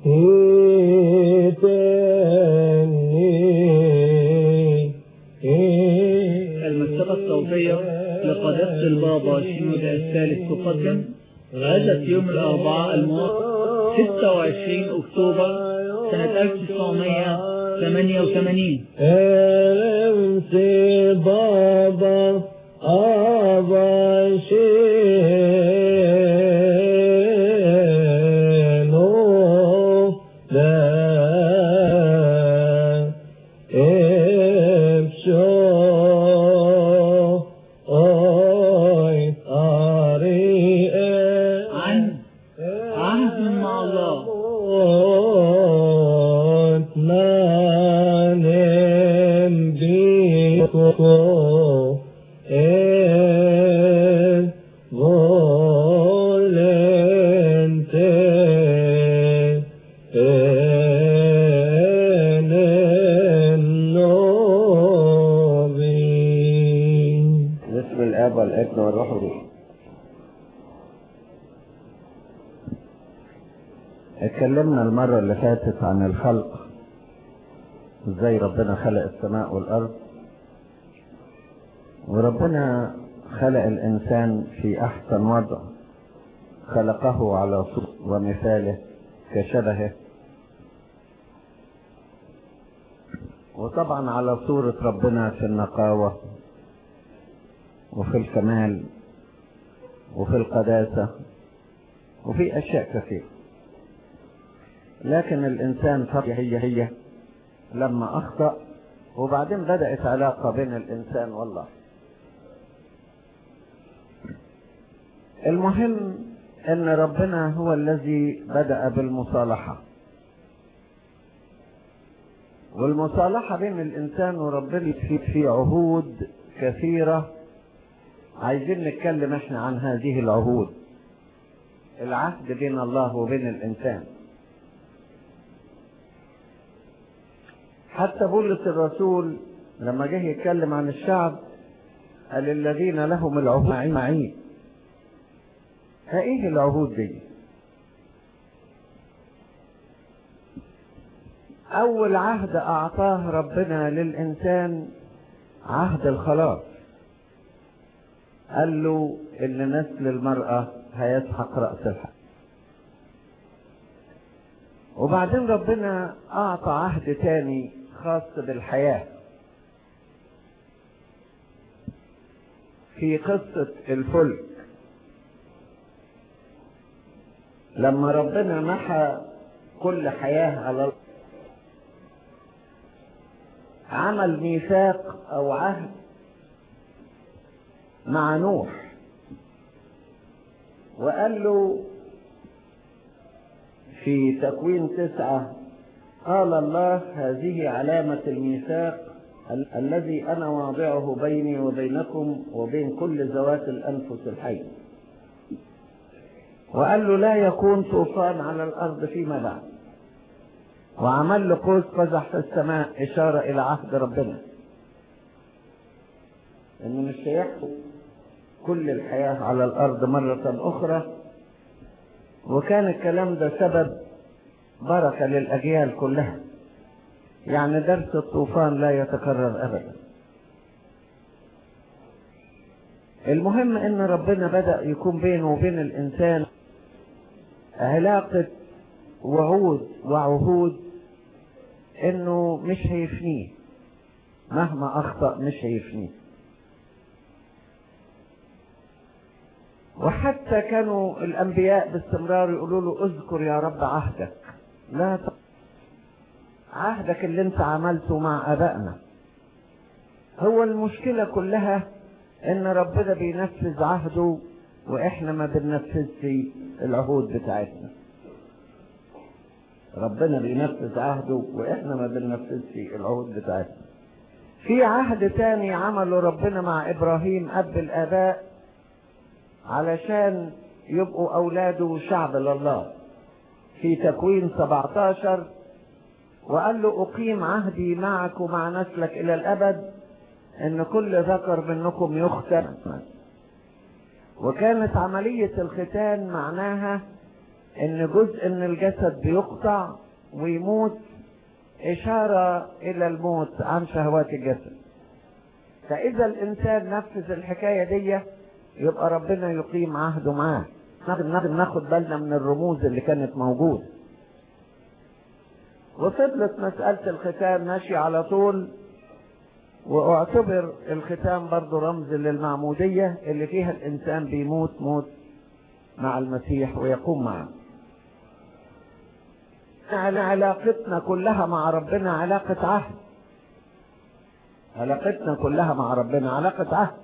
المكتبة الصوتية لقداسة البابا شنودة الثالث تقدم غزة يوم الأربعاء الموافق 26 أكتوبر سنة 1988 أمسي بابا أبا شينو لا إبشو أوي طريق عن عهد مع الله باسم الاب والابن والروح القدس اتكلمنا المرة اللي فاتت عن الخلق ازاي ربنا خلق السماء والارض وربنا خلق الانسان في احسن وضع خلقه على صورة ومثاله كشبهه وطبعا على صورة ربنا في النقاوة وفي الكمال وفي القداسة وفي أشياء كثيرة لكن الإنسان فرق هي هي لما أخطأ وبعدين بدأت علاقة بين الإنسان والله المهم أن ربنا هو الذي بدأ بالمصالحة والمصالحة بين الإنسان وربنا في, في عهود كثيرة عايزين نتكلم احنا عن هذه العهود العهد بين الله وبين الإنسان حتى بولس الرسول لما جه يتكلم عن الشعب قال الذين لهم العهود معي فايه العهود دي اول عهد اعطاه ربنا للانسان عهد الخلاص قال له ان نسل المرأة هيسحق رأس الحق وبعدين ربنا اعطى عهد تاني خاص بالحياة في قصة الفلك لما ربنا محى كل حياة على الأرض عمل ميثاق او عهد مع نوح وقال له في تكوين تسعة قال الله هذه علامة الميثاق ال- الذي أنا واضعه بيني وبينكم وبين كل ذوات الأنفس الحية وقال له لا يكون طوفان على الأرض فيما بعد وعمل له قوس قزح في السماء إشارة إلى عهد ربنا إنه مش هيحكم كل الحياة على الأرض مرة أخرى وكان الكلام ده سبب بركة للأجيال كلها يعني درس الطوفان لا يتكرر أبدا المهم ان ربنا بدأ يكون بينه وبين الانسان علاقة وعود وعهود انه مش هيفنيه مهما اخطأ مش هيفنيه وحتى كانوا الانبياء باستمرار يقولوا له اذكر يا رب عهدك لا ت... عهدك اللي انت عملته مع ابائنا هو المشكلة كلها ان ربنا بينفذ عهده واحنا ما بننفذش العهود بتاعتنا ربنا بينفذ عهده واحنا ما بننفذش العهود بتاعتنا في عهد تاني عمله ربنا مع ابراهيم اب الاباء علشان يبقوا اولاده شعب لله في تكوين 17 وقال له اقيم عهدي معك ومع نسلك الى الابد ان كل ذكر منكم يختن وكانت عملية الختان معناها ان جزء من الجسد بيقطع ويموت اشارة الى الموت عن شهوات الجسد فاذا الانسان نفذ الحكاية دي يبقى ربنا يقيم عهده معاه ناخد ناخد ناخد بالنا من الرموز اللي كانت موجودة وفضلت مسألة الختان ماشية على طول واعتبر الختان برضو رمز للمعمودية اللي فيها الإنسان بيموت موت مع المسيح ويقوم معه على علاقتنا كلها مع ربنا علاقة عهد علاقتنا كلها مع ربنا علاقة عهد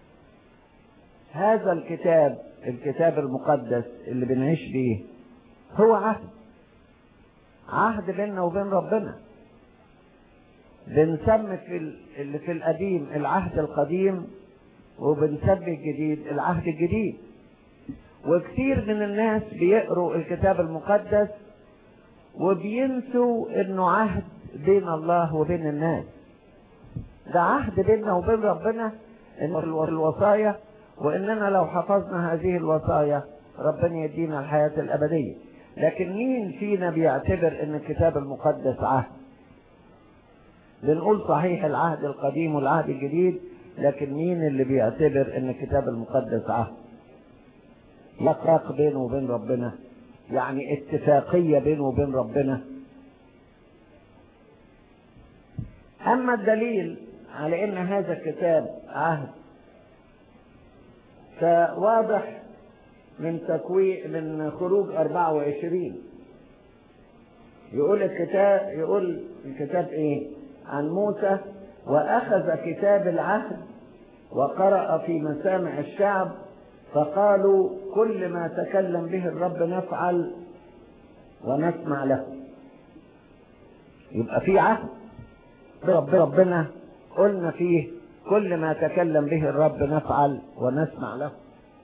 هذا الكتاب الكتاب المقدس اللي بنعيش بيه هو عهد عهد بيننا وبين ربنا بنسمي في ال- اللي في القديم العهد القديم وبنسمي الجديد العهد الجديد وكثير من الناس بيقروا الكتاب المقدس وبينسوا انه عهد بين الله وبين الناس ده عهد بيننا وبين ربنا انه في الو- الوصايا واننا لو حفظنا هذه الوصايا ربنا يدينا الحياة الابدية لكن مين فينا بيعتبر ان الكتاب المقدس عهد بنقول صحيح العهد القديم والعهد الجديد لكن مين اللي بيعتبر ان الكتاب المقدس عهد لقاق بينه وبين ربنا يعني اتفاقية بينه وبين ربنا اما الدليل على ان هذا الكتاب عهد فواضح من تكوين من خروج 24 يقول الكتاب يقول الكتاب ايه عن موسى واخذ كتاب العهد وقرأ في مسامع الشعب فقالوا كل ما تكلم به الرب نفعل ونسمع له يبقى في عهد برب ربنا قلنا فيه كل ما تكلم به الرب نفعل ونسمع له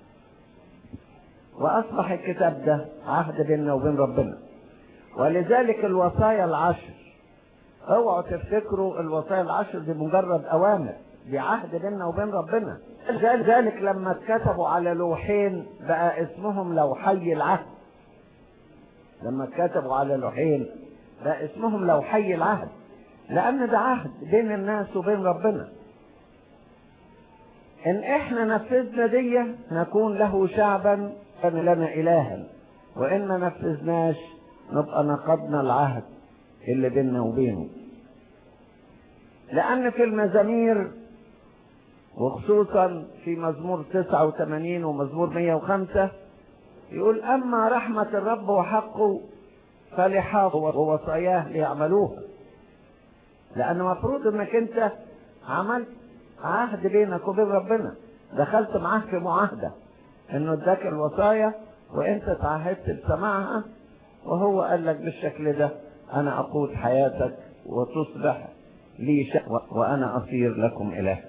وأصبح الكتاب ده عهد بيننا وبين ربنا ولذلك الوصايا العشر اوعوا تفتكروا الوصايا العشر دي مجرد أوامر دي عهد بيننا وبين ربنا ذلك لما اتكتبوا على لوحين بقى اسمهم لوحي العهد لما اتكتبوا على لوحين بقى اسمهم لوحي العهد لأن ده عهد بين الناس وبين ربنا إن إحنا نفذنا دي نكون له شعبا كان لنا إلها وإن ما نفذناش نبقى نقضنا العهد اللي بيننا وبينه لأن في المزامير وخصوصا في مزمور 89 ومزمور 105 يقول أما رحمة الرب وحقه فلحافظ ووصاياه ليعملوها لأن مفروض إنك أنت عملت عهد بينك وبين ربنا دخلت معاه في معاهدة إنه اداك الوصايا وأنت تعهدت بسماعها وهو قال لك بالشكل ده أنا أقود حياتك وتصبح لي شأن وأنا أصير لكم إله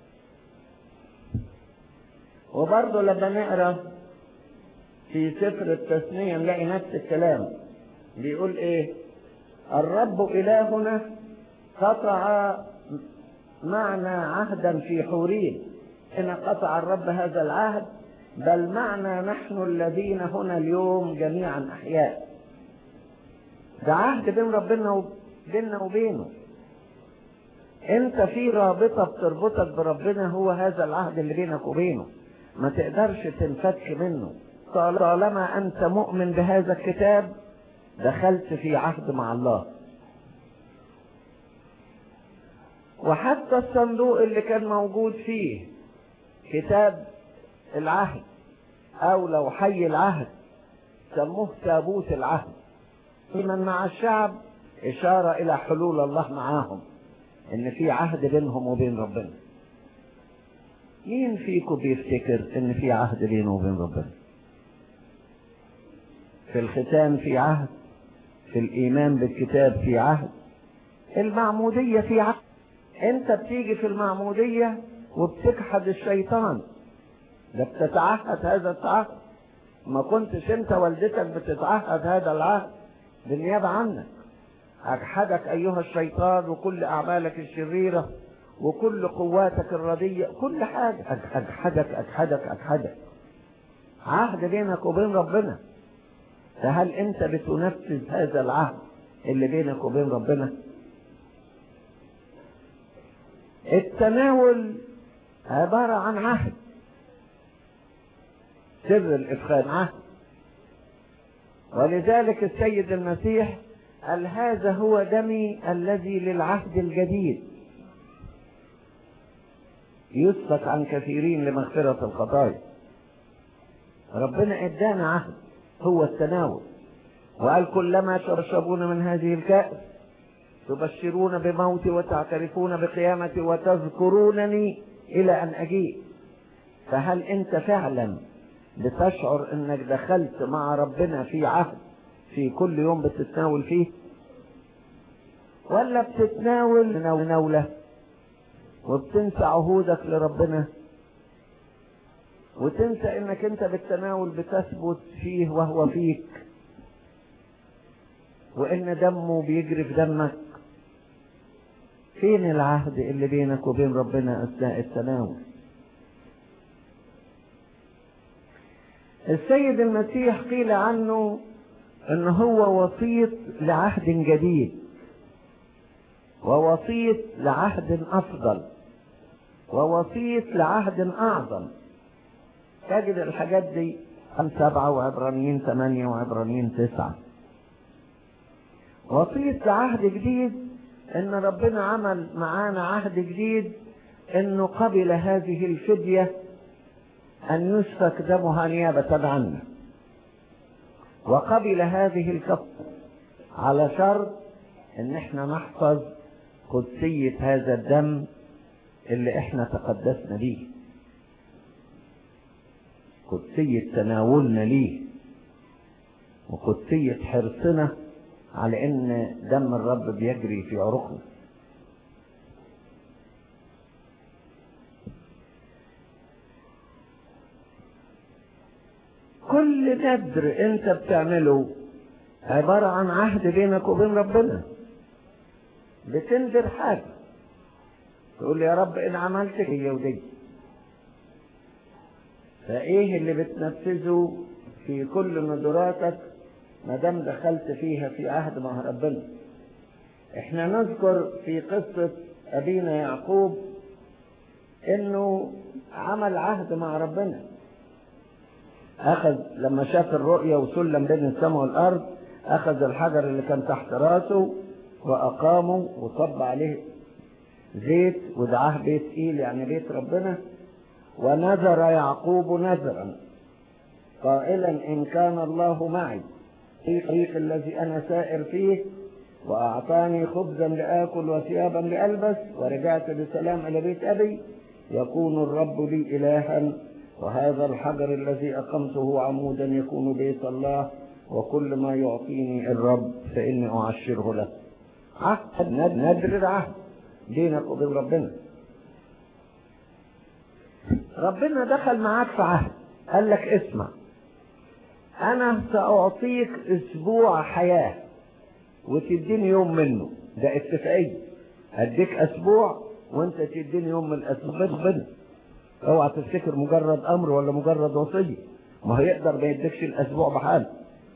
وبرضه لما نقرا في سفر التثنية نلاقي نفس الكلام بيقول ايه الرب إلهنا قطع معنا عهدا في حورين إن قطع الرب هذا العهد بل معنا نحن الذين هنا اليوم جميعا أحياء ده عهد بين ربنا وبيننا وبينه انت في رابطة بتربطك بربنا هو هذا العهد اللي بينك وبينه ما تقدرش تنفك منه طالما انت مؤمن بهذا الكتاب دخلت في عهد مع الله وحتى الصندوق اللي كان موجود فيه كتاب العهد او لو حي العهد سموه تابوت العهد من مع الشعب اشارة الى حلول الله معاهم ان في عهد بينهم وبين ربنا مين فيكم بيفتكر ان في عهد بينه وبين ربنا في الختام في عهد في الايمان بالكتاب في عهد المعمودية في عهد انت بتيجي في المعمودية وبتجحد الشيطان ده بتتعهد هذا التعهد ما كنتش انت والدتك بتتعهد هذا العهد بالنيابة عنك أجحدك أيها الشيطان وكل أعمالك الشريرة وكل قواتك الردية كل حاجة أجحدك أجحدك أجحدك عهد بينك وبين ربنا فهل انت بتنفذ هذا العهد اللي بينك وبين ربنا التناول عبارة عن عهد سر الإفخان عهد ولذلك السيد المسيح قال هذا هو دمي الذي للعهد الجديد يسفك عن كثيرين لمغفرة الخطايا ربنا ادانا عهد هو التناول وقال كلما تشربون من هذه الكأس تبشرون بموتي وتعترفون بقيامتي وتذكرونني إلى أن أجيء فهل أنت فعلا بتشعر أنك دخلت مع ربنا في عهد في كل يوم بتتناول فيه ولا بتتناول نولة وبتنسى عهودك لربنا وتنسى انك انت بالتناول بتثبت فيه وهو فيك وان دمه بيجري في دمك فين العهد اللي بينك وبين ربنا اثناء التناول السيد المسيح قيل عنه ان هو وسيط لعهد جديد ووسيط لعهد افضل ووسيط لعهد اعظم تجد الحاجات دي خمس سبعة وعبرانيين ثمانية وعبرانيين تسعة وسيط لعهد جديد ان ربنا عمل معانا عهد جديد انه قبل هذه الفدية ان يسفك دمها نيابة عنا وقبل هذه الكفة على شرط ان احنا نحفظ قدسية هذا الدم اللي احنا تقدسنا بيه قدسية تناولنا ليه وقدسية حرصنا على ان دم الرب بيجري في عروقنا كل ندر انت بتعمله عبارة عن عهد بينك وبين ربنا بتنذر حاجة تقول يا رب ان عملت هي ودي فايه اللي بتنفذه في كل ندراتك ما دام دخلت فيها في عهد مع ربنا احنا نذكر في قصة ابينا يعقوب انه عمل عهد مع ربنا اخذ لما شاف الرؤية وسلم بين السماء والارض اخذ الحجر اللي كان تحت راسه واقامه وصب عليه زيت ودعاه بيت ايل يعني بيت ربنا ونذر يعقوب نذرا قائلا ان كان الله معي في الطريق الذي انا سائر فيه واعطاني خبزا لاكل وثيابا لالبس ورجعت بسلام الى بيت ابي يكون الرب لي الها وهذا الحجر الذي اقمته عمودا يكون بيت الله وكل ما يعطيني الرب فاني اعشره له عهد ندر العهد بينك وبين ربنا ربنا دخل معاك في عهد قال لك اسمع انا ساعطيك اسبوع حياة وتديني يوم منه ده اتفاقية اديك اسبوع وانت تديني يوم من الاسبوع بنا اوعى تفتكر مجرد امر ولا مجرد وصية ما هيقدر ما يديكش الاسبوع بحاله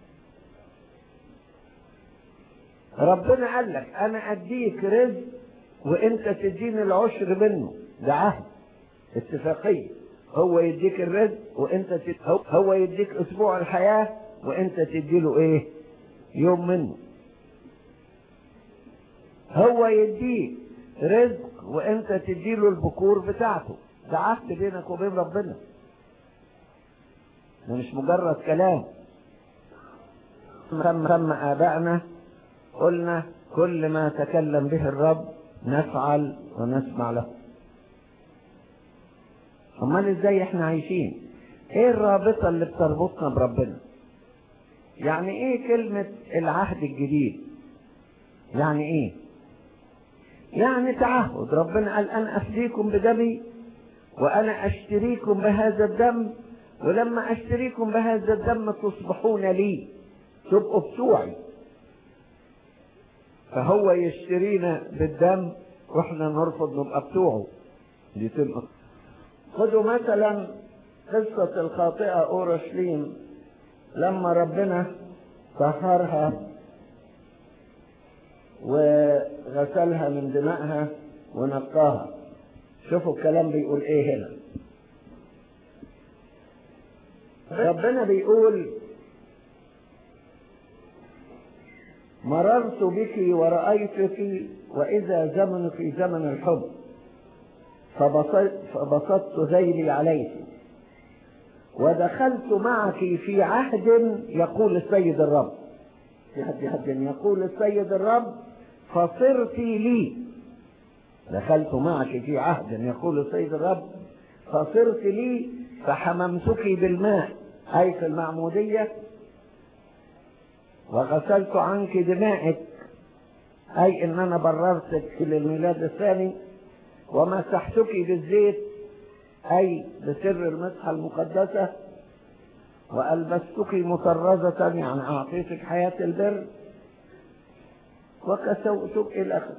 ربنا قال لك انا اديك رزق وانت تديني العشر منه ده عهد اتفاقية هو يديك الرزق وانت تد... هو يديك اسبوع الحياة وانت تديله ايه يوم منه هو يديك رزق وانت تديله البكور بتاعته ده عهد بينك وبين ربنا ده مش مجرد كلام تم تم ابائنا قلنا كل ما تكلم به الرب نفعل ونسمع له امال ازاي احنا عايشين ايه الرابطه اللي بتربطنا بربنا يعني ايه كلمه العهد الجديد يعني ايه يعني تعهد ربنا قال انا افديكم بدمي وانا اشتريكم بهذا الدم ولما اشتريكم بهذا الدم تصبحون لي تبقوا بتوعي فهو يشترينا بالدم واحنا نرفض نبقى بتوعه دي تبقى خدوا مثلا قصة الخاطئة أورشليم لما ربنا طهرها وغسلها من دمائها ونقاها شوفوا الكلام بيقول ايه هنا ربنا بيقول مررت بك ورأيتك وإذا زمن في زمن الحب فبسط- فبسطت ذيلي عليك ودخلت معك في عهد يقول السيد الرب في عهد عهد يقول السيد الرب فصرت لي دخلت معك في عهد يقول السيد الرب فصرت لي فحممتك بالماء أي في المعمودية وغسلت عنك دمائك أي إن أنا بررتك في الميلاد الثاني ومسحتك بالزيت أي بسر المسحة المقدسة وألبستك مطرزة يعني أعطيتك حياة البر وكسوتك إلى آخره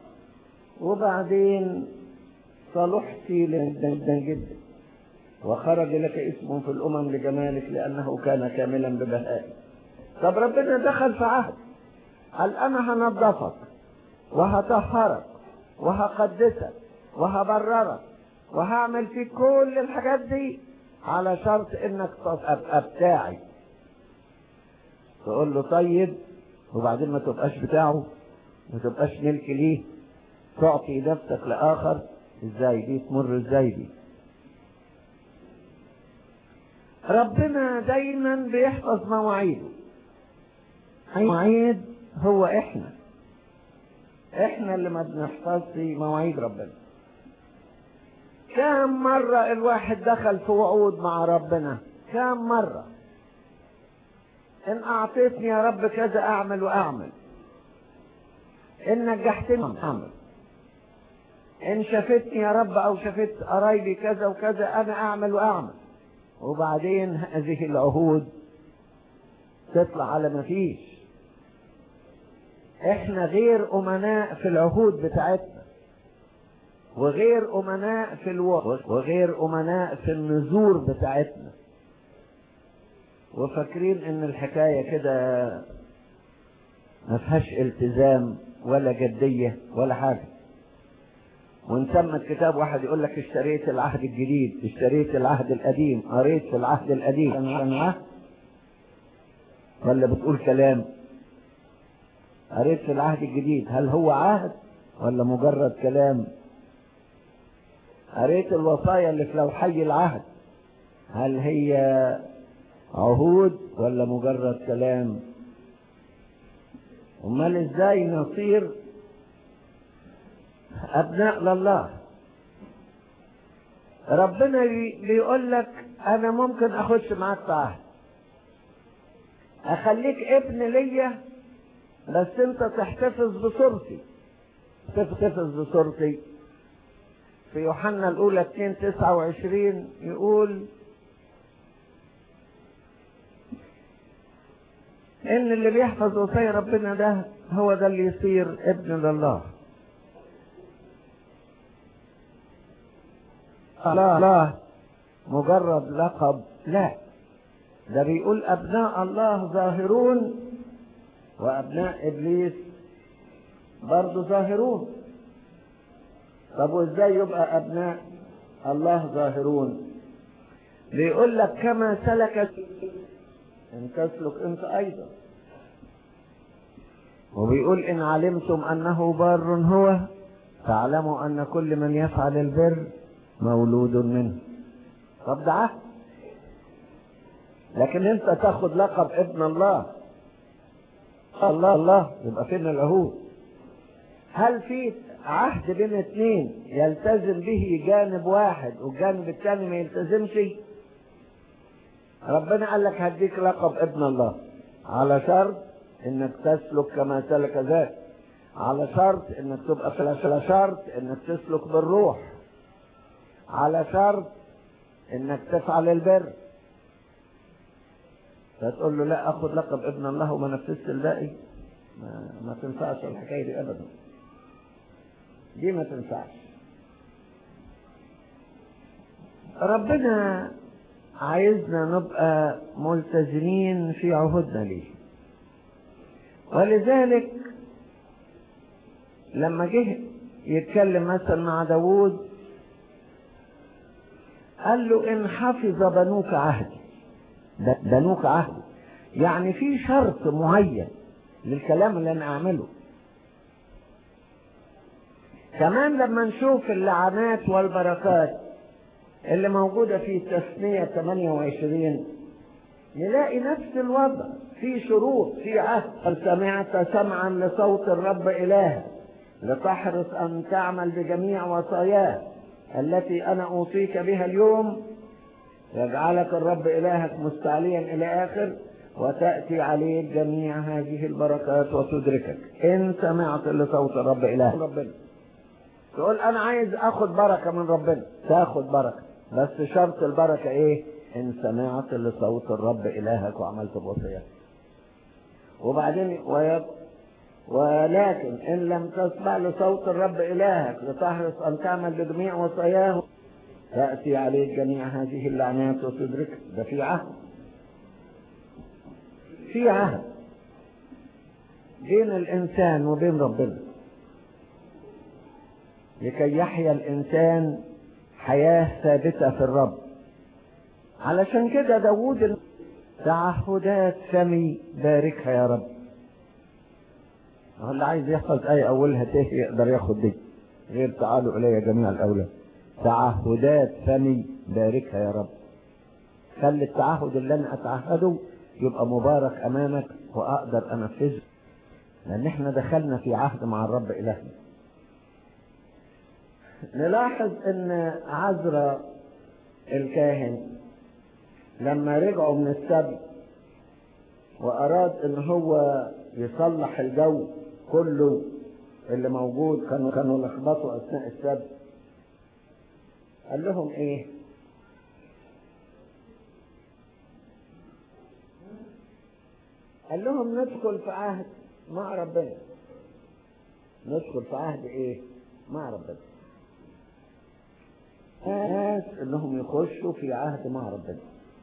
وبعدين صلحت جدا جدا وخرج لك اسم في الأمم لجمالك لأنه كان كاملا ببهائك طب ربنا دخل في عهد قال أنا هنظفك وهطهرك وهقدسك وهبررك وهعمل فيك كل الحاجات دي على شرط انك تبقى بتاعي تقول له طيب وبعدين ما تبقاش بتاعه ما تبقاش ملك ليه تعطي نفسك لاخر ازاي دي تمر ازاي دي ربنا دايما بيحفظ مواعيده مواعيد هو احنا احنا اللي ما بنحفظش مواعيد ربنا كم مرة الواحد دخل في وعود مع ربنا كم مرة ان اعطيتني يا رب كذا اعمل واعمل ان نجحتني اعمل ان شفتني يا رب او شفت قرايبي كذا وكذا انا اعمل واعمل وبعدين هذه العهود تطلع على ما فيش احنا غير امناء في العهود بتاعتنا وغير امناء في الوقت وغير امناء في النذور بتاعتنا وفاكرين ان الحكايه كده ما فيهاش التزام ولا جديه ولا حاجه ونسمى الكتاب واحد يقول لك اشتريت العهد الجديد اشتريت العهد القديم قريت في العهد القديم كان عهد ولا بتقول كلام قريت في العهد الجديد هل هو عهد ولا مجرد كلام قريت الوصايا اللي في لوحي العهد هل هي عهود ولا مجرد كلام امال ازاي نصير ابناء لله ربنا بيقول لك انا ممكن اخش معاك في عهد اخليك ابن ليا بس انت تحتفظ بصورتي تحتفظ بصورتي في يوحنا الأولى 2 29 يقول إن اللي بيحفظ وصايا ربنا ده هو ده اللي يصير ابن لله. الله لا مجرد لقب لا ده بيقول أبناء الله ظاهرون وأبناء إبليس برضه ظاهرون طب وازاي يبقى ابناء الله ظاهرون بيقول لك كما سلكت ان تسلك انت ايضا وبيقول ان علمتم انه بار هو فاعلموا ان كل من يفعل البر مولود منه طب ده عهد لكن انت تاخد لقب ابن الله الله الله يبقى فين العهود هل في عهد بين اثنين يلتزم به جانب واحد والجانب الثاني ما يلتزمش ربنا قال لك هديك لقب ابن الله على شرط انك تسلك كما سلك ذاك على شرط انك تبقى في على شرط انك تسلك بالروح على شرط انك تفعل البر فتقول له لا اخذ لقب ابن الله وما نفذش الباقي ما, ما تنفعش الحكايه دي ابدا دي ما تنفعش ربنا عايزنا نبقى ملتزمين في عهودنا ليه ولذلك لما جه يتكلم مثلا مع داوود قال له ان حفظ بنوك عهدي ب- بنوك عهدي يعني في شرط معين للكلام اللي انا اعمله كمان لما نشوف اللعنات والبركات اللي موجودة في تثنية 28 نلاقي نفس الوضع في شروط في عهد هل سمعت سمعا لصوت الرب إلهك لتحرص أن تعمل بجميع وصاياه التي أنا أوصيك بها اليوم يجعلك الرب إلهك مستعليا إلى آخر وتأتي عليك جميع هذه البركات وتدركك إن سمعت لصوت الرب إلهك ربنا تقول أنا عايز أخد بركة من ربنا تاخد بركة بس شرط البركة إيه إن سمعت لصوت الرب إلهك وعملت بوصيته وبعدين ويب ولكن إن لم تسمع لصوت الرب إلهك لتحرص أن تعمل بجميع وصاياه تأتي عليك جميع هذه اللعنات وتدركك ده في عهد في عهد بين الإنسان وبين ربنا لكي يحيا الإنسان حياة ثابتة في الرب علشان كده داوود تعهدات فمي باركها يا رب هو اللي عايز يحفظ آية أولها ته يقدر ياخد دي غير تعالوا إلي جميع الأولاد تعهدات فمي باركها يا رب خلي التعهد اللي أنا أتعهده يبقى مبارك أمامك وأقدر أنفذه لأن احنا دخلنا في عهد مع الرب إلهنا نلاحظ ان عزرا الكاهن لما رجعوا من السبت واراد ان هو يصلح الجو كله اللي موجود كانوا كانوا لخبطوا اثناء السبت قال لهم ايه قال لهم ندخل في عهد مع ربنا ندخل في عهد ايه مع ربنا ناس انهم يخشوا في عهد مع ربنا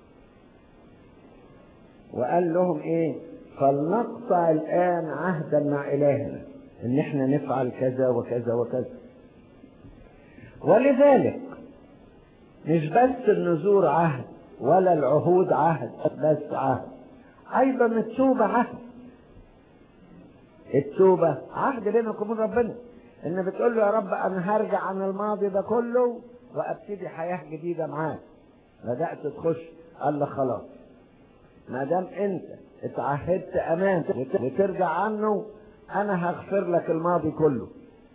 وقال لهم ايه فلنقطع الان عهدا مع الهنا ان احنا نفعل كذا وكذا وكذا ولذلك مش بس النذور عهد ولا العهود عهد بس عهد ايضا التوبة عهد التوبة عهد بينك وبين ربنا ان بتقول له يا رب انا هرجع عن الماضي ده كله وابتدي حياة جديدة معاك بدأت تخش قال لك خلاص ما دام انت اتعهدت امان وترجع عنه انا هغفر لك الماضي كله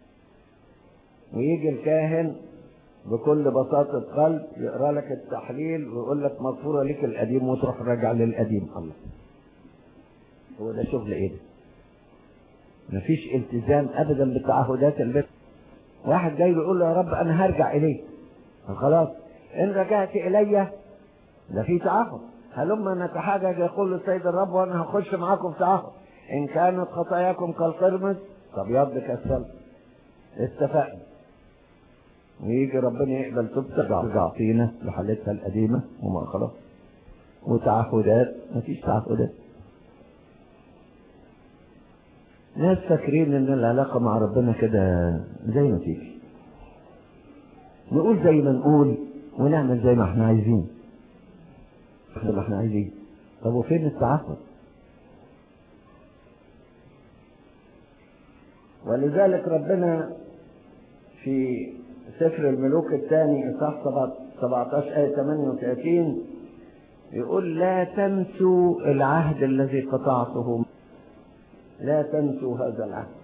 ويجي الكاهن بكل بساطة قلب يقرا لك التحليل ويقول لك مغفورة لك القديم وتروح راجع للقديم الله هو ده شغل ايه ده مفيش التزام ابدا بتعهدات البيت واحد جاي يقول له يا رب انا هرجع اليك خلاص ان رجعت الي ده في تعهد هلما نتحاجج يقول السيد الرب وانا هخش معاكم في تعهد ان كانت خطاياكم كالقرمز فابيض كالثلج اتفقنا ويجي ربنا يقبل توبتك ترجع فينا لحالتها القديمة وما خلاص وتعهدات مفيش تعهدات ناس فاكرين ان العلاقة مع ربنا كده زي ما تيجي نقول زي ما نقول ونعمل زي ما احنا عايزين زي ما احنا عايزين طب وفين التعهد ولذلك ربنا في سفر الملوك الثاني اصحاح 17 آية 38 يقول لا تنسوا العهد الذي قطعته لا تنسوا هذا العهد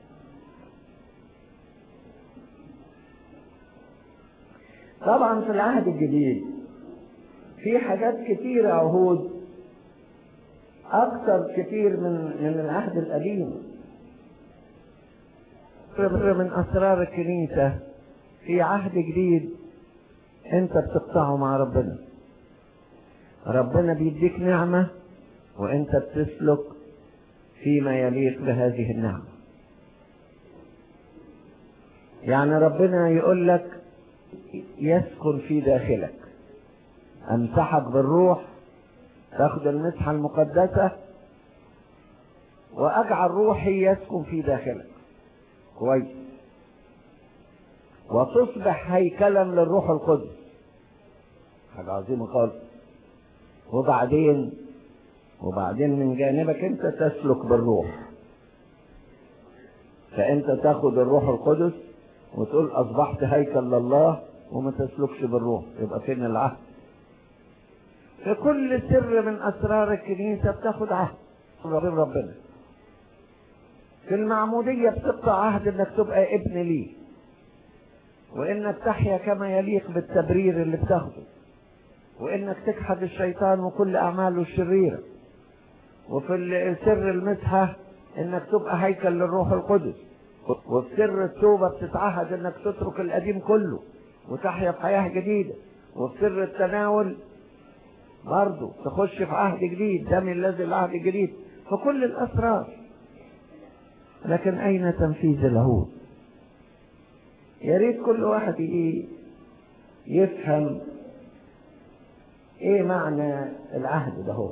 طبعا في العهد الجديد في حاجات كتير عهود اكثر كتير من من العهد القديم من اسرار الكنيسه في عهد جديد انت بتقطعه مع ربنا ربنا بيديك نعمه وانت بتسلك فيما يليق بهذه النعمه يعني ربنا يقول لك يسكن في داخلك امسحك بالروح تاخد المسحه المقدسه وأجعل روحي يسكن في داخلك كويس وتصبح هيكلا للروح القدس حاجة عظيمة خالص وبعدين وبعدين من جانبك انت تسلك بالروح فانت تاخد الروح القدس وتقول اصبحت هيكل لله وما تسلكش بالروح يبقى فين العهد في كل سر من اسرار الكنيسه بتاخد عهد غير ربنا في المعموديه بتقطع عهد انك تبقى ابن ليه وانك تحيا كما يليق بالتبرير اللي بتاخده وانك تجحد الشيطان وكل اعماله الشريره وفي سر المسحه انك تبقى هيكل للروح القدس وفي سر التوبه بتتعهد انك تترك القديم كله وتحيا في حياه جديده وفي سر التناول برضه تخش في عهد جديد دم الذي العهد الجديد في كل الاسرار لكن اين تنفيذ العهود يا ريت كل واحد يفهم ايه معنى العهد ده هو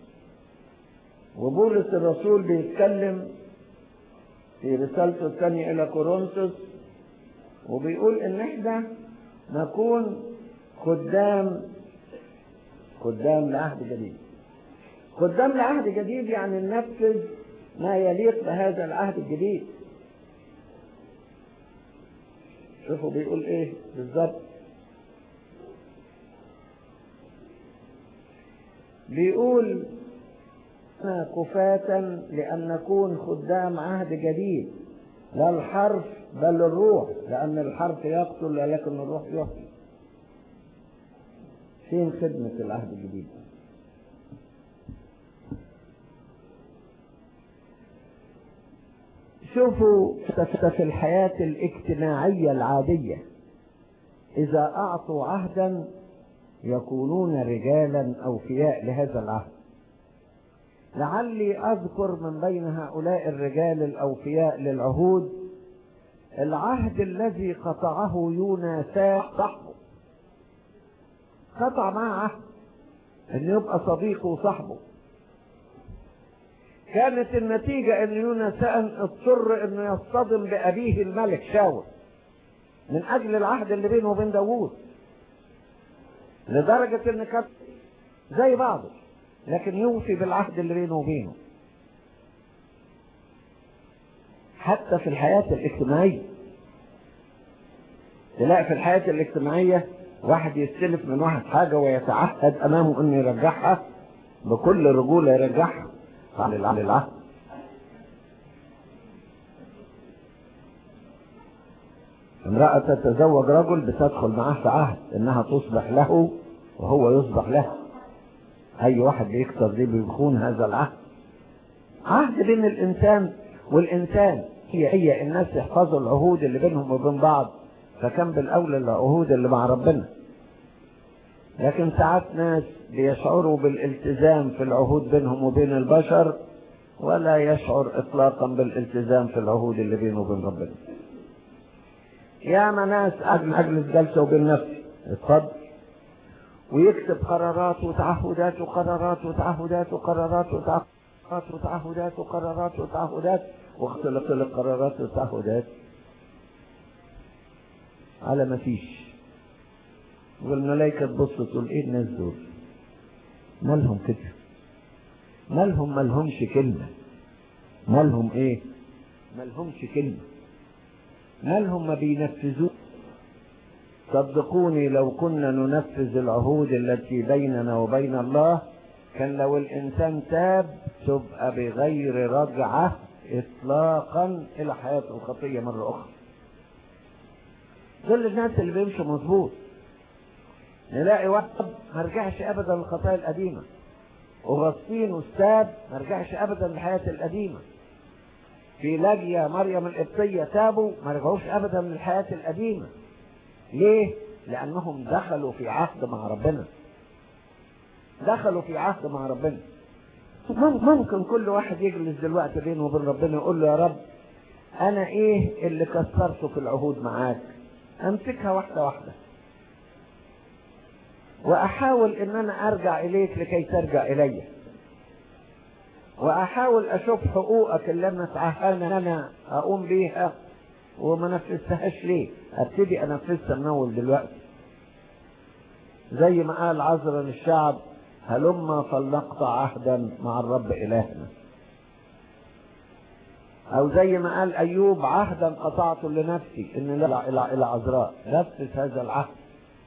وبولس الرسول بيتكلم في رسالته الثانية إلى كورنثوس وبيقول إن إحنا نكون خدام خدام لعهد جديد خدام لعهد جديد يعني ننفذ ما يليق بهذا العهد الجديد شوفوا بيقول ايه بالظبط بيقول كفاة لأن نكون خدام عهد جديد لا الحرف بل الروح لأن الحرف يقتل ولكن الروح يحيي فين خدمة العهد الجديد شوفوا في الحياة الاجتماعية العادية إذا أعطوا عهدا يكونون رجالا أوفياء لهذا العهد لعلي أذكر من بين هؤلاء الرجال الأوفياء للعهود العهد الذي قطعه يونسان صاحبه قطع معه عهد أن يبقى صديقه وصاحبه كانت النتيجة أن يونسان اضطر أنه يصطدم بأبيه الملك شاول من أجل العهد اللي بينه وبين داوود لدرجة أن كان زي بعضه لكن يوفي بالعهد اللي بينه وبينه حتى في الحياة الاجتماعية تلاقي في الحياة الاجتماعية واحد يستلف من واحد حاجة ويتعهد أمامه أنه يرجعها بكل رجولة يرجعها على العهد امرأة تتزوج رجل بتدخل معاه في عهد انها تصبح له وهو يصبح لها اي واحد بيكسر دي بيخون هذا العهد عهد بين الانسان والانسان هي هي الناس يحفظوا العهود اللي بينهم وبين بعض فكان بالاولى العهود اللي مع ربنا لكن ساعات ناس بيشعروا بالالتزام في العهود بينهم وبين البشر ولا يشعر اطلاقا بالالتزام في العهود اللي بينه وبين ربنا يا ناس اجلس جلسه وبين نفسي اتفضل ويكتب قرارات وتعهدات وقرارات وتعهدات وقرارات وتعهدات وتعهدات وقرارات وتعهدات واختلط القرارات والتعهدات على ما فيش والملائكة تبص تقول ايه الناس دول مالهم كده مالهم مالهمش كلمة مالهم ايه مالهمش كلمة مالهم ما بينفذوش صدقوني لو كنا ننفذ العهود التي بيننا وبين الله كان لو الانسان تاب تبقى بغير رجعة اطلاقا الى حياة الخطية مرة اخرى دول الناس اللي بيمشوا مظبوط نلاقي واحد ما رجعش ابدا للخطايا القديمه وغسطين والساب ما رجعش ابدا للحياه القديمه في لاجيا مريم القبطيه تابوا ما رجعوش ابدا للحياه القديمه ليه لانهم دخلوا في عهد مع ربنا دخلوا في عهد مع ربنا ممكن كل واحد يجلس دلوقتي بينه وبين ربنا يقول له يا رب انا ايه اللي كسرته في العهود معاك امسكها واحده واحده واحاول ان انا ارجع اليك لكي ترجع الي واحاول اشوف حقوقك اللي انا اتعهدت ان انا اقوم بيها وما نفذتهاش ليه ابتدي انفذها من اول دلوقتي زي ما قال عذرا للشعب هلما فلنقطع عهدا مع الرب الهنا او زي ما قال ايوب عهدا قطعته لنفسي ان لا الى الى عذراء نفذ هذا العهد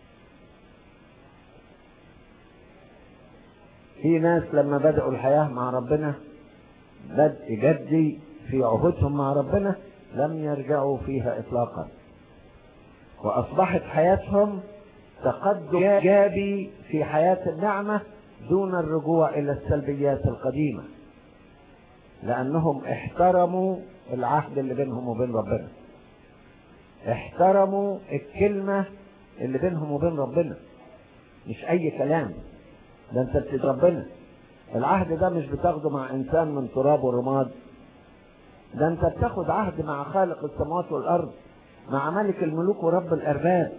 في ناس لما بدأوا الحياة مع ربنا بدء جدي في عهودهم مع ربنا لم يرجعوا فيها إطلاقا وأصبحت حياتهم تقدم إيجابي في حياة النعمة دون الرجوع إلى السلبيات القديمة لأنهم احترموا العهد اللي بينهم وبين ربنا احترموا الكلمة اللي بينهم وبين ربنا مش أي كلام ده انت بتد ربنا العهد ده مش بتاخده مع انسان من تراب ورماد ده انت بتاخد عهد مع خالق السماوات والارض مع ملك الملوك ورب الارباب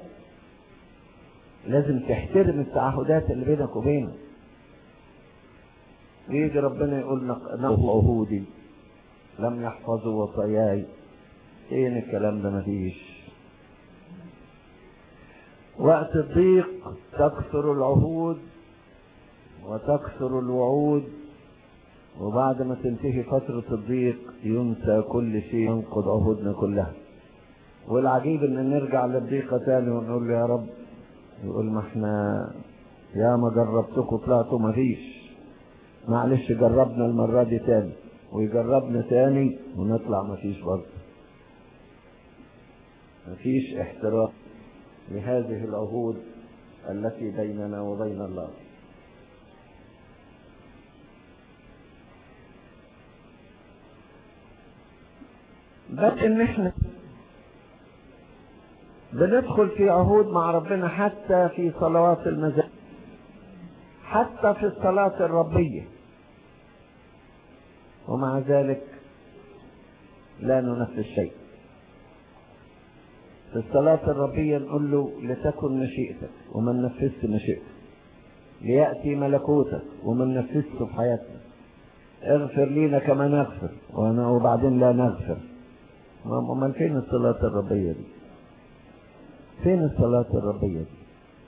لازم تحترم التعهدات اللي بينك وبينه يجي ربنا يقول نقض عهودي لم يحفظوا وصاياي فين الكلام ده مفيش وقت الضيق تكثر العهود وتكثر الوعود وبعد ما تنتهي فترة الضيق ينسى كل شيء ينقض عهودنا كلها والعجيب ان نرجع للضيقة تاني ونقول له يا رب يقول ما احنا يا ما جربتكم طلعتوا ما فيش معلش جربنا المرة دي تاني ويجربنا تاني ونطلع ما فيش برضه ما فيش احترام لهذه العهود التي بيننا وبين الله بل ان احنا بندخل في عهود مع ربنا حتى في صلوات المزاج حتى في الصلاة الربية ومع ذلك لا ننفذ شيء في الصلاة الربية نقول له لتكن مشيئتك وما ننفذش مشيئتك ليأتي ملكوتك وما ننفذش في حياتنا اغفر لينا كما نغفر وانا وبعدين لا نغفر امال فين الصلاة الربية دي فين الصلاة الربية دي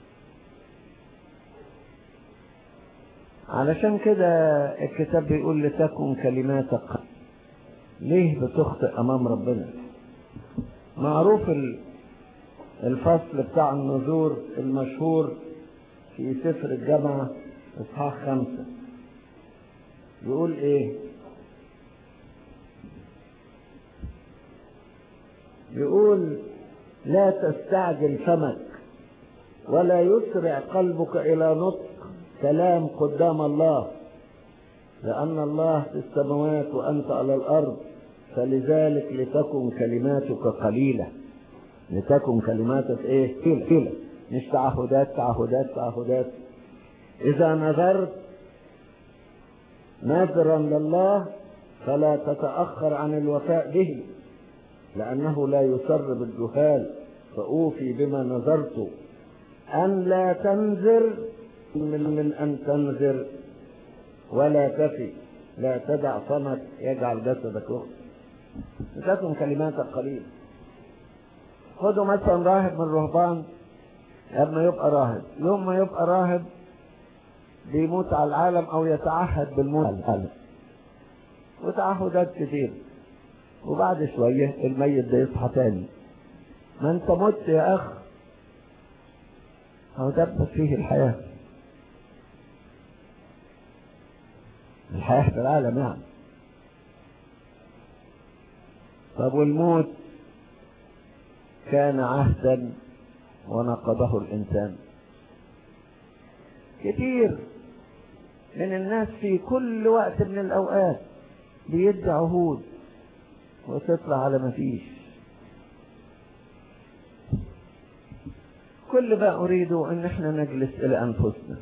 علشان كده الكتاب بيقول لتكن كلماتك ليه بتخطئ امام ربنا معروف الفصل بتاع النذور المشهور في سفر الجامعة اصحاح خمسة يقول ايه يقول لا تستعجل فمك ولا يسرع قلبك الى نطق كلام قدام الله لان الله في السماوات وانت على الارض فلذلك لتكن كلماتك قليله لتكن كلماتك ايه قليله مش تعهدات تعهدات تعهدات اذا نذرت نذرا لله فلا تتاخر عن الوفاء به لأنه لا يسر بالجهال فأوفي بما نذرت أن لا تنذر من, من أن تنذر ولا تفي لا تدع فمك يجعل جسدك رخص تكن كلماتك قليلة خدوا مثلا راهب من الرهبان لما يبقى راهب يوم ما يبقى راهب بيموت على العالم او يتعهد بالموت على العالم وتعهدات كتير وبعد شوية الميت ده يصحى تاني ما انت مت يا اخ هو دبت فيه الحياة الحياة في العالم يعني طب والموت كان عهدا ونقضه الانسان كتير من الناس في كل وقت من الاوقات بيدي عهود وتطلع على ما فيش كل ما أريده أن احنا نجلس إلى أنفسنا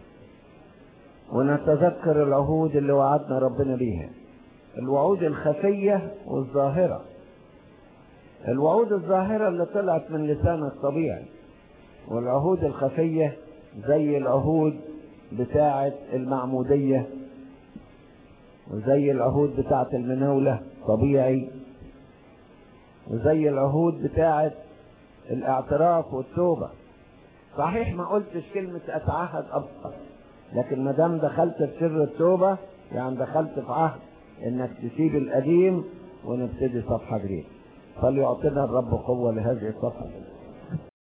ونتذكر العهود اللي وعدنا ربنا بيها الوعود الخفية والظاهرة الوعود الظاهرة اللي طلعت من لسان الطبيعي والعهود الخفية زي العهود بتاعة المعمودية وزي العهود بتاعة المناولة طبيعي وزي العهود بتاعة الاعتراف والتوبة صحيح ما قلتش كلمة اتعهد ابقى لكن ما دام دخلت في سر التوبة يعني دخلت في عهد انك تسيب القديم ونبتدي صفحة جديدة فليعطينا الرب قوة لهذه الصفحة